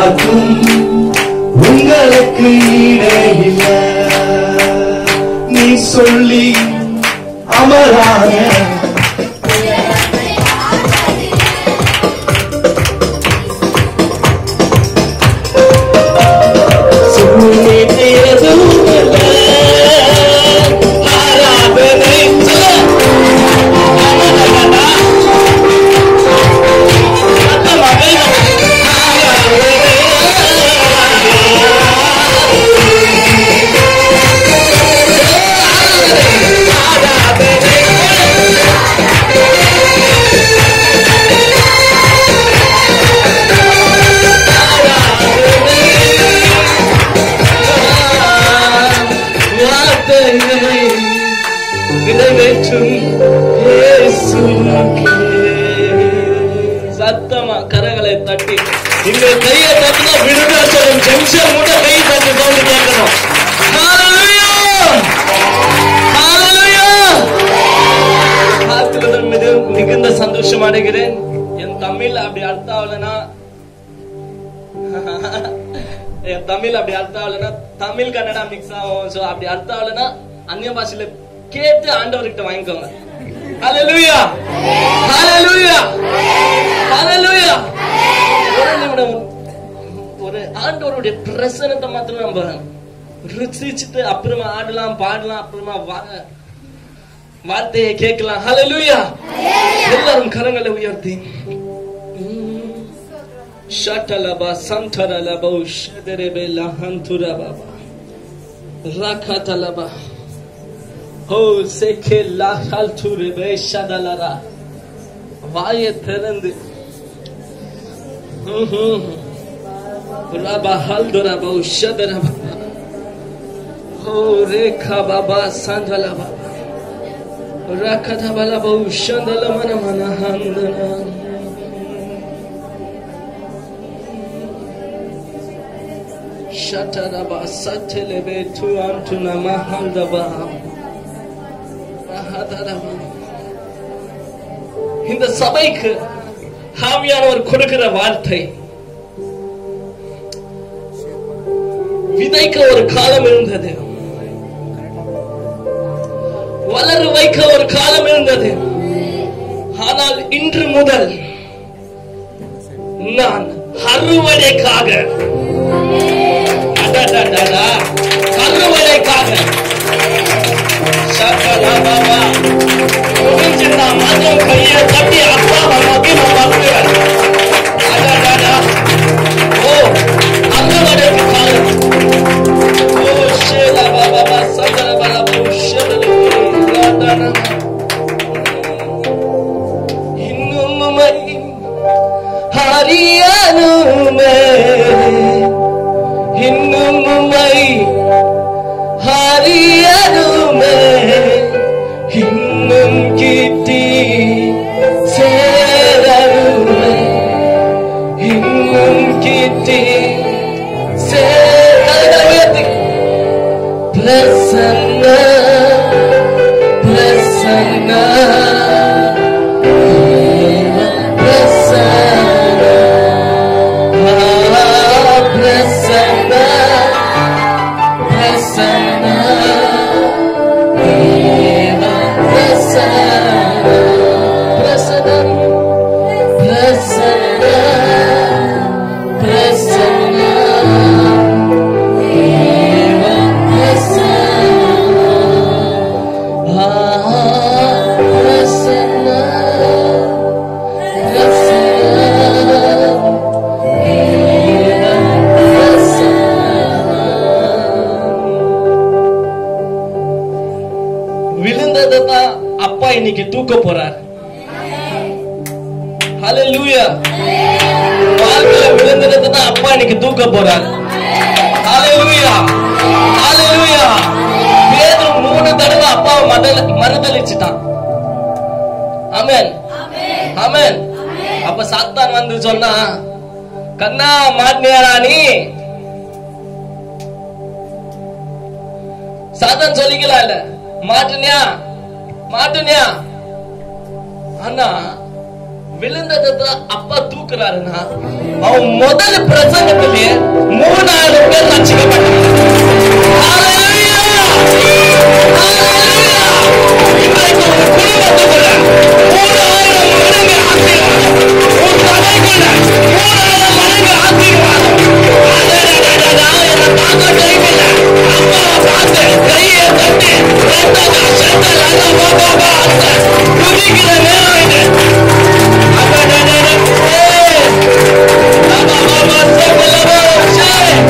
யாருக்கும் உங்களுக்கு ஈடே இல்ல நீ சொல்லி அமராத சொல்லிட்டு எதுவும் இல்ல. ஆராதனை சொல்ல. வார்த்தைகளை நிறைவேற்றும் இயேசுவுக்கே. சத்தமா கரங்களை தட்டி இந்த கையை தட்டினா விடுதலை சொல்லும் ஜெம்ஷன் கூட கை தட்டி சவுண்ட் கேட்கணும் Hallelujah! Hallelujah! பார்க்கிறதன் மீது மிகுந்த சந்தோஷம் அடைகிறேன் என் தமிழ் அப்படி அர்த்தம் ஆகலனா என் தமிழ் அப்படி அர்த்தம் ஆகலனா தமிழ் கன்னடா மிக்ஸ் ஆகும் சோ அப்படி அர்த்தம் ஆகலனா அந்நிய பாஷையில கேட்டு ஆண்டவர்கிட்ட வாங்கிக்கோங்க ஹalleluya ஹalleluya ஹalleluya ஒரு நிமிடம் ஒரு ஆண்டவருடைய பிரசனத்தை மாத்திரம் நம்ம ருசிச்சுட்டு அப்புறமா ஆடலாம் பாடலாம் அப்புறமா வா- வார்த்தையை கேட்கலாம் ஹalleluya எல்லாரும் கரங்களை உயர்த்தி ஷட்டலபா சந்தரலபா உஷதரபே லஹந்துரபா ரகதலபா ஓ செகே லஹல்துரபே ஷதலரா வாயை திறந்து ம்ஹும். ரபா ஹல்துரபா உஷதரபா ஓ Rekha Baba சந்தலபா ரகதபலபா உஷதலமன மனஹந்தனா Shataraba satelebe tu antuna mahandaba mahadaraba இந்த சபைக்கு ஆவியானவர் கொடுக்கிற வார்த்தை விதைக்க ஒரு காலம் இருந்தது வளர வைக்க ஒரு காலம் இருந்தது ஆனால் இன்று முதல் நான் அறுவடைக்காக அடடடடா, அறுவடைக்காக சகலா பாபா முடிஞ்சிருந்தா மாத்திரம் கையை தட்டி அப்பாவை நோக்கி நான் வருவேன் அடடடா. ஓ அறுவடைக்கு காலம் ஓ ஷேலா பாபா சகல பாபா ஷேலா ராதனா இன்னும் உம்மை அறியணுமே இன்னும் உம்மை அறியணுமே இன்னும் கிட்டி சேரணுமே இன்னும் கிட்டி சேரணுமே உயர்த்தி பிரசன்ன பிரசன்ன விழுந்ததை தான் அப்பா இன்னைக்கு தூக்க போறார் ஹalleluya வாழ்க்கையில விழுந்ததை தான் அப்பா இன்னைக்கு தூக்க போறார் ஹalleluya ஹalleluya பேதுரு மூணு தடவை அப்பாவை மதல மறுதலிச்சிட்டான் ஆமென் ஆமென் அப்ப சாத்தான் வந்து சொன்னா கண்ணா மாட்டினியாரா நீ சாத்தான் சொல்லிக்கலாம் இல்ல மாட்டுனியா மாட்டுனியா ஆனா விழுந்ததை தான் அப்பா தூக்குறாருன்னா அவன் முதல் பிரசங்கத்திலே மூணாயிரம் பேர் ரசிக்கப்பட்டாங்க Hallelujah! Hallelujah! இன்றைக்கு உங்க குடும்பத்துக்குள்ள மூணாயிரம் மடங்கு ஆசீர்வாதம். உன் சபைக்குள்ள மூணாயிரம் மடங்கு ஆசீர்வாதம். அடடடடடா, என்னை பார்க்க time இல்ல. அம்மாவை பார்த்து, கையை தட்டி, ரத்தமா, சத்தம், லல்லா, பா, பா, பா, அத்தை. துதிக்கிற நேரம் இது. அடடடடட, ஏய். லபா, பா, பா, சக்கல, பா, சே.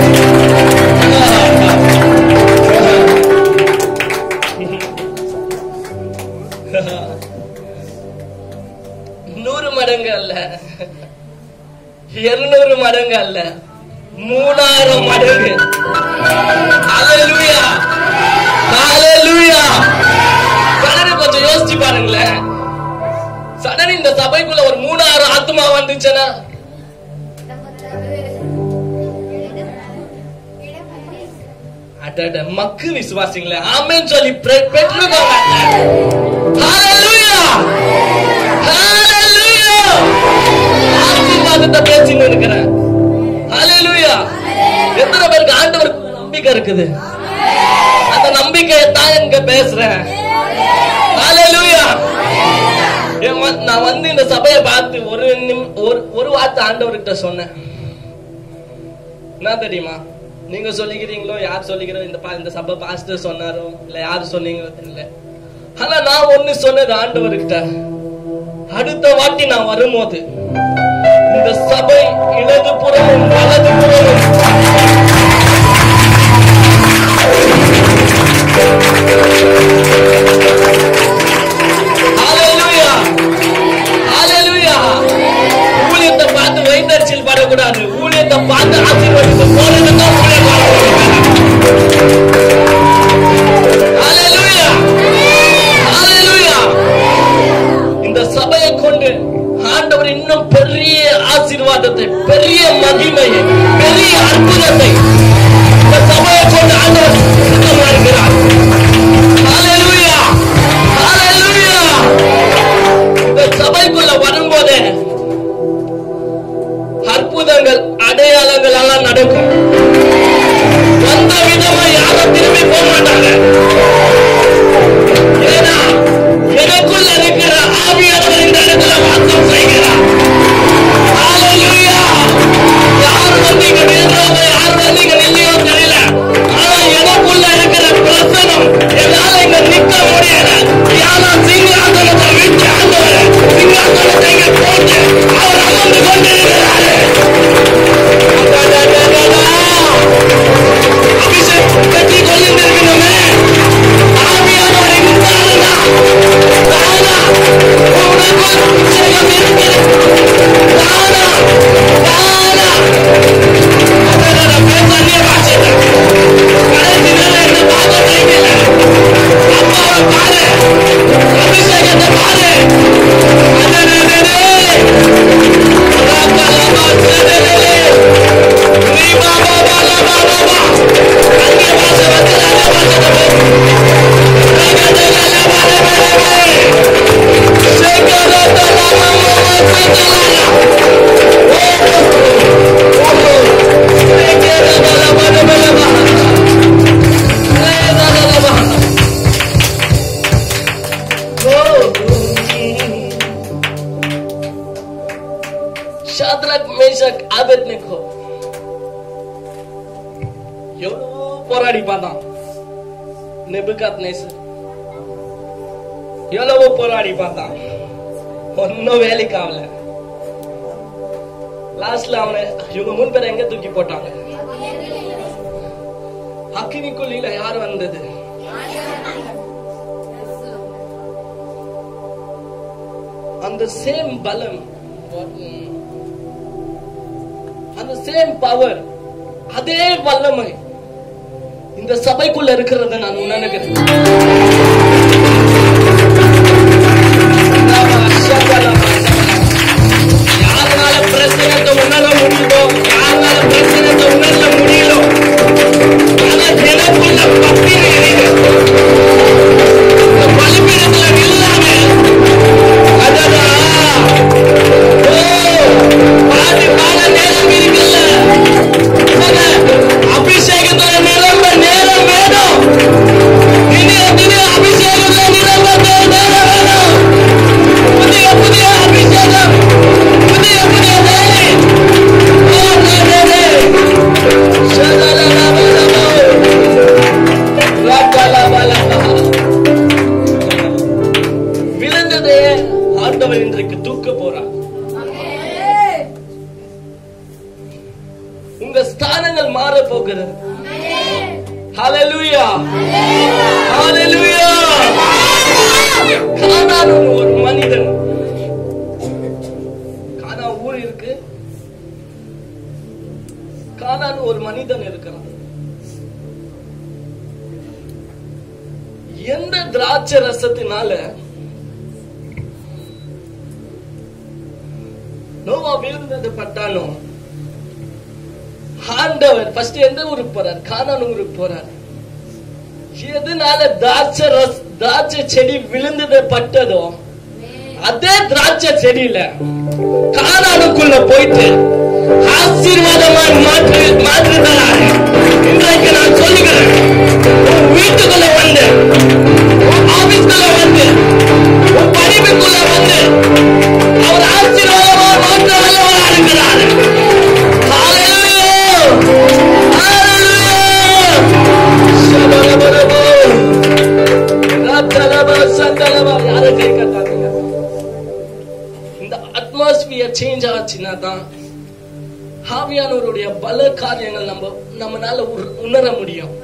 நூறு மடங்கு அல்ல இருநூறு மடங்கு அல்ல மூணாயிரம் மடங்கு Hallelujah. Hallelujah. சடனு கொஞ்சம் யோசிச்சு பாருங்களேன் சடன் இந்த சபைக்குள்ள ஒரு மூணாயிரம் ஆத்மா வந்துச்சுன்னா அடட மக்கு விசுவாசிங்களே ஆமென் சொல்லி பெ- பெற்றுக்கோங்க Hallelujah. Hallelujah. ஆசீர்வாதத்தை பேசின்னு இருக்கிறேன் Hallelujah. எத்தனை பேருக்கு ஆண்டவருக்கு நம்பிக்கை இருக்குது அந்த நம்பிக்கையை தான் இங்க பேசுறேன் Hallelujah. என் வ- நான் வந்து இந்த சபையை பார்த்து ஒரு நிம்- ஒரு- ஒரு வார்த்தை ஆண்டவர்கிட்ட சொன்னேன் என்ன தெரியுமா நீங்க சொல்லிக்கிறீங்களோ யார் சொல்லிக்கிறோ இந்த பா- இந்த சபை பாஸ்டர் சொன்னாரோ இல்ல யார் சொன்னீங்களோ தெரியல ஆனா நான் ஒண்ணு சொன்னது ஆண்டவர்கிட்ட அடுத்த வாட்டி நான் வரும்போது இந்த சபை இடது புறமும் வலது புறமும் Hallelujah. Hallelujah. ஊழியத்தை பார்த்து வைத்தறிச்சல் படக்கூடாது ஊழியத்தை பார்த்து ஆசீர்வதித்து போறதுதான் Hallelujah. Hallelujah. இந்த சபையை கொண்டு ஆண்டவர் இன்னும் பெரிய ஆசீர்வாதத்தை பெரிய மகிமையை பெரிய அற்புதத்தை இந்த சபையை கொண்டு ஆண்டவர் சுத்தமா இருக்கிறார் Hallelujah. Hallelujah. இந்த சபைக்குள்ள வரும்போதே அற்புதங்கள் அடையாளங்கள் எல்லாம் நடக்கும் வந்த விதமா யாரும் திரும்பி போக மாட்டாங்க ஏன்னா எனக்குள்ள இருக்கிற ஆவியானவர் இந்த இடத்துல வாசம் செய்கிறார் Hallelujah. யார் வந்தீங்க நின்றாங்க யார் வந்தீங்க இல்லையோ தெரியல ஆனா எனக்குள்ள இருக்கிற பிரசனம் என்னால இங்க நிக்க முடியல யாரா சிங்காசனத்தை விட்டு ஆண்டவர் சிங்காசனத்தை இங்க போட்டு அவர் அமர்ந்து கொண்டிருக்கிறாரு அடடடடடா. அபிஷேகம் கட்டி கொண்டிருக்கணுமே ஆவியானவர் இருந்தாருன்னா தானா உனக்கு அபிஷேகம் இருக்கிறது தானா தானா அடடடா, பேச அந்நிய பாஷையில. கடைசி நேரம் என்ன பார்க்க time இல்ல. அம்மாவை பாரு அபிஷேகத்தை பாரு அடடடடே. ரகலமா சடடடே. ரீபா பாபா லபா லபா. அந்நிய பாஷை வந்து அந்நிய பாஷையில பேசு. ரகடல லபா லபா லபா. சேகரத லபா லபா சேகரல. ஓ, ஓ, சேகரத லபா லபா லபா. சேகரத லபா. ஷாத்ராக் மேஷாக் ஆபேத்நேகோ எவ்வளவோ போராடி பார்த்தான் நெபுகாத் நேசர் எவ்வளவோ போராடி பார்த்தான் ஒன்னும் வேலைக்கு ஆகல லாஸ்ட்ல அவனை இவங்க முன் பேரை எங்க தூக்கி போட்டாங்க அக்கினிக்குள்ளில யார் வந்தது அந்த சேம் பலம் அந்த சேம் பவர் அதே வல்லமை இந்த சபைக்குள்ள இருக்கிறத நான் உணர்கிறேன் யாருனால பிரச்சனத்தை உணர முடியுதோ யாருனால பிரச்சனத்தை உணர முடியலோ ஆனா எனக்குள்ள பத்திரி எரியுது. இந்த பலிபீடத்துல நில்லாம அடடா ஆண்டவர் இன்றைக்கு தூக்க போறார் உங்க ஸ்தானங்கள் மாற போகிறது ஹalleluya ஹalleluya கானான் ஒரு மனிதன் கானா ஊர் இருக்கு கானான் ஒரு மனிதன் இருக்கிறான் எந்த திராட்சை ரசத்தினால நோவா விழுந்தது பட்டானோ ஆண்டவர் ஃபர்ஸ்ட் எந்த ஊருக்கு போறார் கானான் ஊருக்கு போறார் எதனால திராட்சை ரஸ் திராட்சை செடி விழுந்தது பட்டதோ அதே திராட்சை செடியில கானானுக்குள்ள போயிட்டு ஆசீர்வாதமாய் மாற்று மாற்றுதலாரு இன்றைக்கு நான் சொல்லுகிறேன் உன் வீட்டுக்குள்ள வந்து உன் ஆபீஸ்க்குள்ள வந்து உன் படிப்புக்குள்ள வந்து அவர் ஆசீர்வாதமா மாற்ற வல்லவரா இருக்கிறார் Hallelujah! Hallelujah! சபரபரபோ. ரத்தலபா, சத்தலபா. யாரை கை கட்டாதீங்க இந்த அட்மாஸ்பியர் சேஞ்ச் ஆச்சுன்னா தான் ஆவியானவருடைய பல காரியங்கள் நம்ம நம்மனால உண- உணர முடியும்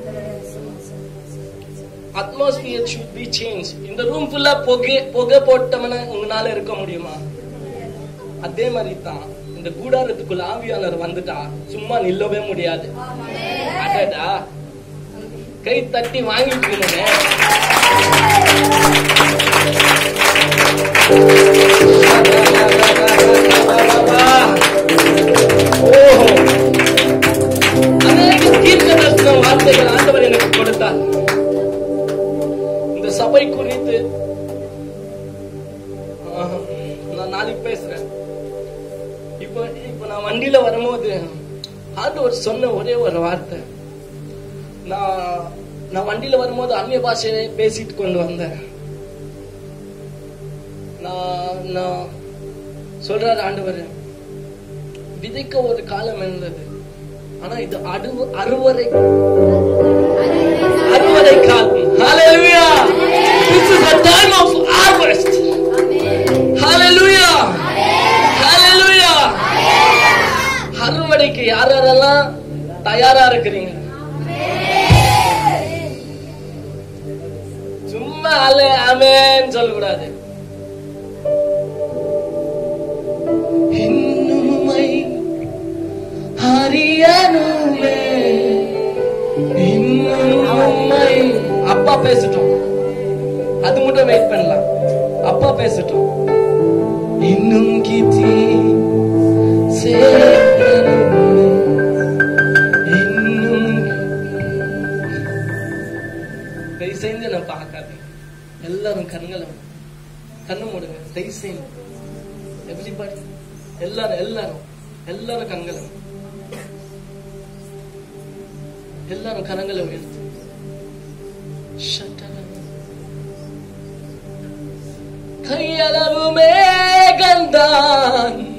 அட்மாஸ்பியர் should be சேஞ்ச் இந்த ரூம் ஃபுல்லா புகை புகை போட்டவன உங்களால இருக்க முடியுமா அதே மாதிரி தான் இந்த கூடாரத்துக்குள்ள ஆவியானவர் வந்துட்டா சும்மா நில்லவே முடியாது அடடா கை தட்டி வாங்கிக்கணுமே ஓஹோ அநேக தீர்க்கதரிசன வார்த்தைகள் ஆண்டவர் எனக்கு கொடுத்தார் இந்த சபை குறித்து ஆஹா, நான் நாளைக்கு பேசுறேன் இப்போ இப்போ நான் வண்டியில வரும்போது ஆண்டவர் சொன்ன ஒரே ஒரு வார்த்தை நான் நான் வண்டியில வரும்போது அந்நிய பாஷையை பேசிட்டு கொண்டு வந்தேன் நான் நான் சொல்றாரு ஆண்டவர் விதைக்க ஒரு காலம் இருந்தது ஆனா இது அடு அறுவரை அறுவரை காலம் Hallelujah This is a time of harvest Hallelujah Hallelujah அறுவடைக்கு யார் யாரெல்லாம் தயாரா இருக்கிறீங்க சும்மா அலே ஆமென் சொல்லக்கூடாது இன்னும் உம்மை அறியணுமே இன்னும் உம்மை அப்பா பேசட்டும் அது மட்டும் வெயிட் பண்ணலாம் அப்பா பேசட்டும் இன்னும் கீர்த்தி சேர்க்கணுமே. இன்னும் தயவு செஞ்சு நான் பார்க்காது எல்லாரும் கண்களை கண்ணு மூடுங்க தயவு செய்யுங்க எவ்ரிபடி எல்லாரும் எல்லாரும் எல்லாரும் கண்களை மூடுங்க. எல்லாரும் கரங்களை உயர்த்து ஷட்டரம். கையளவு மேகந்தான்